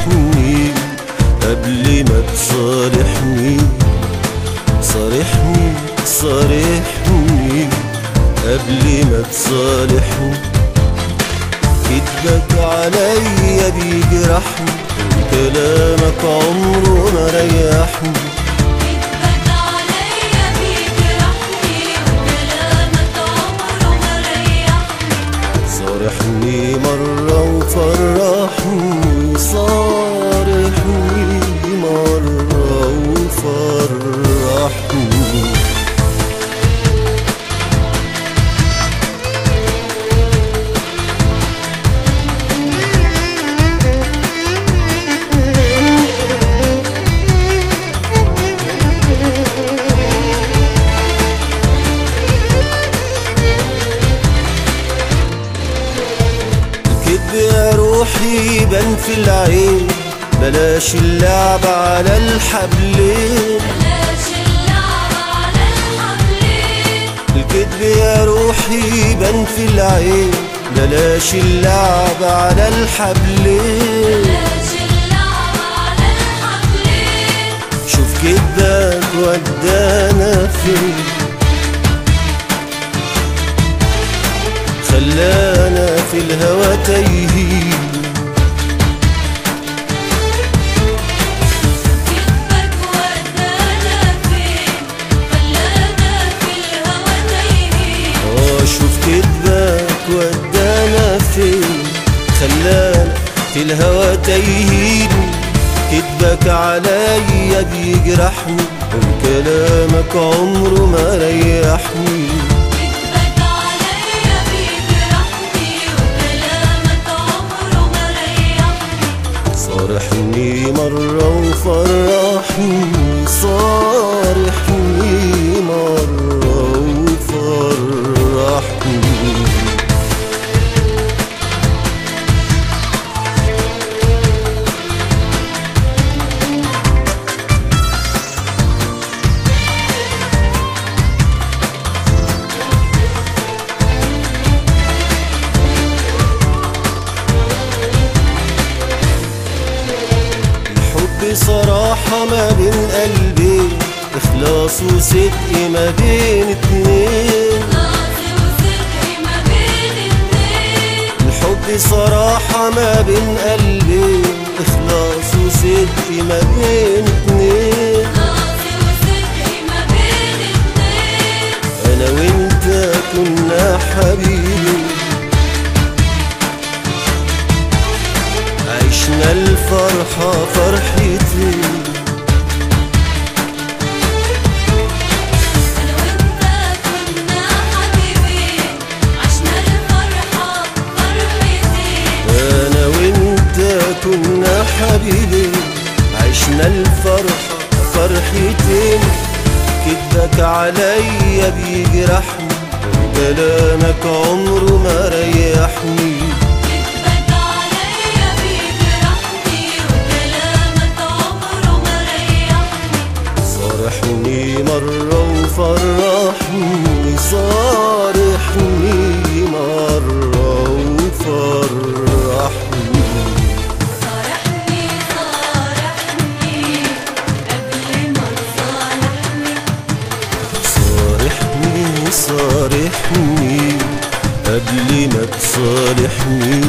صارحني قبل ما تصالحني صارحني صارحني قبل ما تصالحني كدبك عليا بيجرحني وكلامك عمره ما ريحني كدبك عليا بيجرحني وكلامك عمره ما ريحني صارحني مرة وفرحني صارحني مرة وفرحني الكذب يا روحي بان في العين بلاش اللعب على الحبلين بلاش اللعب على الحبلين الكذب يا روحي بان في العين بلاش اللعب على الحبلين بلاش اللعب على الحبلين شوف كدبك ودانا فين خلانا في الهوى تايهين كدبك ودانا فين خلانا في الهوى تايهين اه شوف كدبك ودانا فين خلانا في الهوى تايهين كدبك عليا بيجرحني وكلامك عمره ما ريحني كدبك عليا بيجرحني وكلامك عمره ما ريحني صارحني مرة وفرحني صارحني مرة وفرحني الحب صراحة ما بين قلبين إخلاص وصدق ما بين اتنين ناصي وصدق ما بين اتنين الحب صراحة ما بين قلبين إخلاص وصدق ما بين اتنين ناصي وصدق ما بين اتنين أنا وأنت كنا حبيبين عشنا الفرحة فرحتين أنا وأنت كنا حبيبين عشنا الفرحة فرحتين أنا وأنت كنا حبيبين عشنا الفرحة فرحتين كدبك عليا بيجرحني كلامك عمره ما ريحني كدبك عليا بيجرحني وكلامك عمره ما ريحني صارحني مرة وفرحني صارحني مرة وفرحني صارحني صارحني قبل ما تصالحني صارحني صارحني قبل ما تصالحني